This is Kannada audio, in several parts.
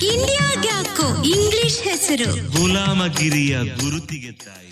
ಇಂಡಿಯಾಗ್ಯಾಕೋ ಇಂಗ್ಲಿಷ್ ಹೆಸರು ಗುಲಾಮಗಿರಿಯ ಗುರುತಿಗೆ ತಾಯಿ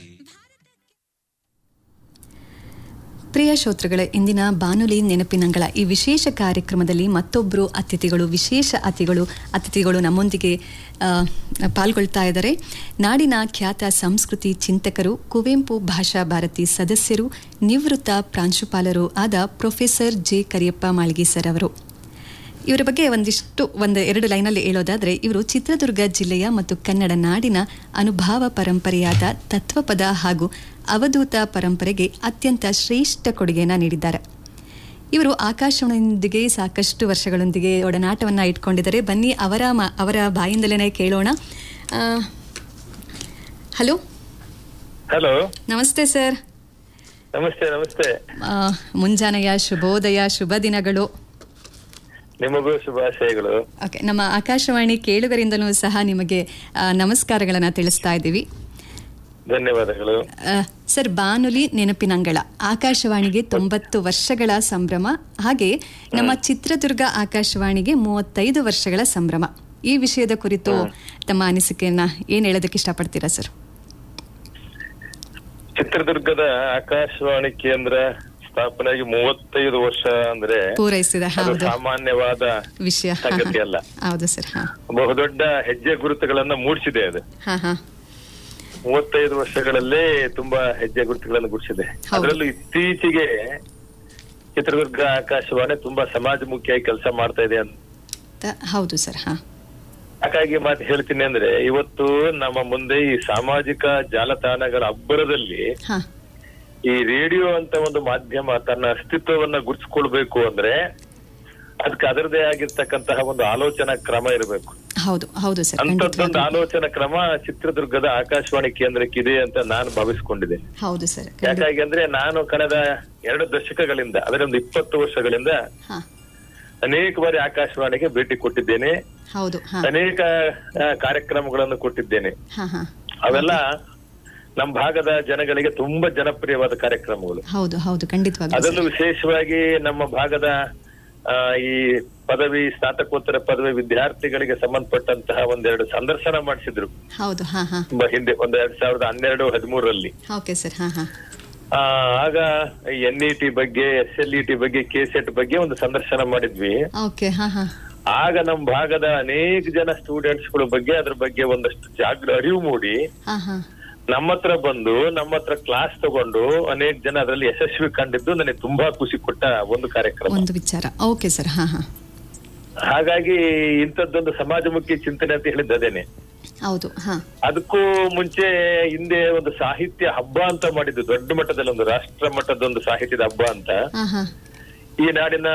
ಪ್ರಿಯ ಶ್ರೋತೃಗಳೇ ಇಂದಿನ ಬಾನುಲಿ ನೆನಪಿನಂಗಳ ಈ ವಿಶೇಷ ಕಾರ್ಯಕ್ರಮದಲ್ಲಿ ಮತ್ತೊಬ್ಬರು ಅತಿಥಿಗಳು ವಿಶೇಷ ಅತಿಥಿಗಳು ಅತಿಥಿಗಳು ನಮ್ಮೊಂದಿಗೆ ಆ, ಪಾಲ್ಗೊಳ್ತಾ ಇದ್ದಾರೆ ನಾಡಿನ ಖ್ಯಾತ ಸಂಸ್ಕೃತಿ ಚಿಂತಕರು ಕುವೆಂಪು ಭಾಷಾ ಭಾರತಿ ಸದಸ್ಯರು ನಿವೃತ್ತ ಪ್ರಾಂಶುಪಾಲರು ಆದ professor J Kariyappa Malgi sir ಅವರು ಇವರ ಬಗ್ಗೆ ಒಂದಿಷ್ಟು ಒಂದು ಎರಡು ಲೈನಲ್ಲಿ ಹೇಳೋದಾದ್ರೆ ಇವರು ಚಿತ್ರದುರ್ಗ ಜಿಲ್ಲೆಯ ಮತ್ತು ಕನ್ನಡ ನಾಡಿನ ಅನುಭಾವ ಪರಂಪರೆಯಾದ ತತ್ವಪದ ಹಾಗೂ ಅವಧೂತ ಪರಂಪರೆಗೆ ಅತ್ಯಂತ ಶ್ರೇಷ್ಠ ಕೊಡುಗೆಯನ್ನು ನೀಡಿದ್ದಾರೆ ಇವರು ಆಕಾಶವಾಣಿಯೊಂದಿಗೆ ಸಾಕಷ್ಟು ವರ್ಷಗಳೊಂದಿಗೆ ಒಡನಾಟವನ್ನು ಇಟ್ಕೊಂಡಿದ್ದಾರೆ ಬನ್ನಿ ಅವರ ಮಾ- ಅವರ ಬಾಯಿಂದಲೇ ಕೇಳೋಣ ಆ, ಹಲೋ ಹಲೋ ನಮಸ್ತೆ ಸರ್ ನಮಸ್ತೆ ನಮಸ್ತೆ ಆ, ಮುಂಜಾನೆಯ ಶುಭೋದಯ ಶುಭ ದಿನಗಳು ನಿಮಗೂ ಶುಭಾಶಯಗಳು ಓಕೆ ನಮ್ಮ ಆಕಾಶವಾಣಿ ಕೇಳುಗರಿಂದಲೂ ಸಹ ನಿಮಗೆ ಆ, ನಮಸ್ಕಾರಗಳನ್ನು ತಿಳಿಸ್ತಾ ಇದ್ದೀವಿ ಧನ್ಯವಾದಗಳು ಆ, ಸರ್ ಬಾನುಲಿ ನೆನಪಿನಂಗಳ ಆಕಾಶವಾಣಿಗೆ ತೊಂಬತ್ತು ವರ್ಷಗಳ ಸಂಭ್ರಮ ಹಾಗೆ ನಮ್ಮ ಚಿತ್ರದುರ್ಗ ಆಕಾಶವಾಣಿಗೆ ಮೂವತ್ತೈದು ವರ್ಷಗಳ ಸಂಭ್ರಮ ಈ ವಿಷಯದ ಕುರಿತು ತಮ್ಮ ಅನಿಸಿಕೆಯನ್ನ ಏನ್ ಹೇಳೋದಕ್ಕೆ ಇಷ್ಟಪಡ್ತೀರಾ ಸರ್ ಚಿತ್ರದುರ್ಗದ ಆಕಾಶವಾಣಿ ಕೇಂದ್ರ ಸ್ಥಾಪನೆಯಾಗಿ ಮೂವತ್ತೈದು ವರ್ಷ ಅಂದ್ರೆ ಪೂರೈಸಿದ ಅದು ಹೌದು ಸಾಮಾನ್ಯವಾದ ವಿಷಯ ಹಾ, ಸಂಗತಿ ಹಾ. ಅಲ್ಲ. ಹೌದು ಸರ್ ಹಾ ಬಹುದೊಡ್ಡ ಹೆಜ್ಜೆ ಗುರುತುಗಳನ್ನ ಮೂಡಿಸಿದೆ ಅದು ಹಾ ಹಾ ಮೂವತ್ತೈದು ವರ್ಷಗಳಲ್ಲೇ ತುಂಬಾ ಹೆಜ್ಜೆ ಗುರುತುಗಳನ್ನು ಗುಡಿಸಿದೆ ಹೌದು. ಅದರಲ್ಲೂ ಇತ್ತೀಚೆಗೆ ಚಿತ್ರದುರ್ಗ ಆಕಾಶವಾಣಿ ತುಂಬಾ ಸಮಾಜಮುಖಿಯಾಗಿ ಕೆಲಸ ಮಾಡ್ತಾ ಇದೆ ಅಂತ ತ- ಹೌದು ಸರ್ ಹಾ ಹಾಗಾಗಿ ಮಾತು ಹೇಳ್ತೀನಿ ಅಂದ್ರೆ ಇವತ್ತು ನಮ್ಮ ಮುಂದೆ ಈ ಸಾಮಾಜಿಕ ಜಾಲತಾಣಗಳ ಅಬ್ಬರದಲ್ಲಿ ಹಾ ಈ ರೇಡಿಯೋ ಅಂತ ಒಂದು ಮಾಧ್ಯಮ ತನ್ನ ಅಸ್ತಿತ್ವವನ್ನ ಗುರುತಿಸ್ಕೊಳ್ಬೇಕು ಅಂದ್ರೆ ಅದಕ್ಕೆ ಅದರದೇ ಆಗಿರ್ತಕ್ಕಂತಹ ಒಂದು ಆಲೋಚನಾ ಕ್ರಮ ಇರಬೇಕು ಹೌದು ಹೌದು ಸರ್ ಅಂತದ್ದೊಂದು ಖಂಡಿತವಾಗ್ಲೂ. ಆಲೋಚನಾ ಕ್ರಮ ಚಿತ್ರದುರ್ಗದ ಆಕಾಶವಾಣಿ ಕೇಂದ್ರಕ್ಕೆ ಇದೆ ಅಂತ ನಾನು ಭಾವಿಸ್ಕೊಂಡಿದ್ದೆ ಹೌದು ಸರ್ ಖಂಡಿತ. ಯಾಕಾಗಿ ಅಂದ್ರೆ ನಾನು ಕಳೆದ ಎರಡು ದಶಕಗಳಿಂದ ಅದರ ಒಂದು ಇಪ್ಪತ್ತು ವರ್ಷಗಳಿಂದ ಹಾ ಅನೇಕ ಬಾರಿ ಆಕಾಶವಾಣಿಗೆ ಭೇಟಿ ಕೊಟ್ಟಿದ್ದೇನೆ ಹೌದು ಹಾ ಅನೇಕ ಆ, ಕಾರ್ಯಕ್ರಮಗಳನ್ನು ಕೊಟ್ಟಿದ್ದೇನೆ ಹಾ ಹಾ ಅವೆಲ್ಲ ನಮ್ಮ ಭಾಗದ ಜನಗಳಿಗೆ ತುಂಬಾ ಜನಪ್ರಿಯವಾದ ಕಾರ್ಯಕ್ರಮಗಳು ಹೌದು ಹೌದು ಖಂಡಿತವಾಗ್ಲೂ ಅದರಲ್ಲೂ ಸರ್. ವಿಶೇಷವಾಗಿ ನಮ್ಮ ಭಾಗದ ಆ, ಈ ಪದವಿ ಸ್ನಾತಕೋತ್ತರ ಪದವಿ ವಿದ್ಯಾರ್ಥಿಗಳಿಗೆ ಸಂಬಂಧಪಟ್ಟಂತಹ ಒಂದೆರಡು ಸಂದರ್ಶನ ಮಾಡಿಸಿದ್ರು ಹೌದು ಹಾ ಹಾ ತುಂಬಾ ಹಿಂದೆ ಒಂದ್ ಎರಡ್ ಸಾವಿರದ ಹನ್ನೆರಡು ಹದಿಮೂರರಲ್ಲಿ ಓಕೆ ಸರ್ ಹಾ ಹಾ ಆ, ಆಗ ಎನ್ ಇ ಟಿ ಬಗ್ಗೆ ಎಸ್ ಎಲ್ ಇ ಟಿ ಬಗ್ಗೆ ಕೆ ಸೆಟ್ ಬಗ್ಗೆ ಒಂದು ಸಂದರ್ಶನ ಮಾಡಿದ್ವಿ ಓಕೆ ಹಾ ಹಾ ಆಗ ನಮ್ಮ ಭಾಗದ ಅನೇಕ ಜನ ಸ್ಟೂಡೆಂಟ್ಸ್ ಗಳ ಬಗ್ಗೆ ಅದ್ರ ಬಗ್ಗೆ ಒಂದಷ್ಟು ಜಾಗ್ರ ಅರಿವು ಮೂಡಿ ಹಾ ಹಾ ನಮ್ಮ ಹತ್ರ ಬಂದು ನಮ್ಮ ಹತ್ರ ಕ್ಲಾಸ್ ತಗೊಂಡು ಅನೇಕ ಜನ ಅದರಲ್ಲಿ ಯಶಸ್ವಿ ಕಂಡಿದ್ದು ನನಗೆ ತುಂಬಾ ಖುಷಿ ಕೊಟ್ಟ ಒಂದು ಕಾರ್ಯಕ್ರಮ ಒಂದು ವಿಚಾರ ಓಕೆ ಸರ್ ಹಾ ಹಾ ಹಾಗಾಗಿ ಇಂಥದ್ದೊಂದು ಸಮಾಜಮುಖಿ ಚಿಂತನೆ ಅಂತ ಹೇಳಿದ್ದು ಅದೇನೆ ಹೌದು ಹಾ ಅದಕ್ಕೂ ಮುಂಚೆ ಹಿಂದೆ ಒಂದು ಸಾಹಿತ್ಯ ಹಬ್ಬ ಅಂತ ಮಾಡಿದ್ದು ದೊಡ್ಡ ಮಟ್ಟದಲ್ಲಿ ಒಂದು ರಾಷ್ಟ್ರ ಮಟ್ಟದ ಒಂದು ಸಾಹಿತ್ಯದ ಹಬ್ಬ ಅಂತ ಹಾ ಹಾ ಈ ನಾಡಿನ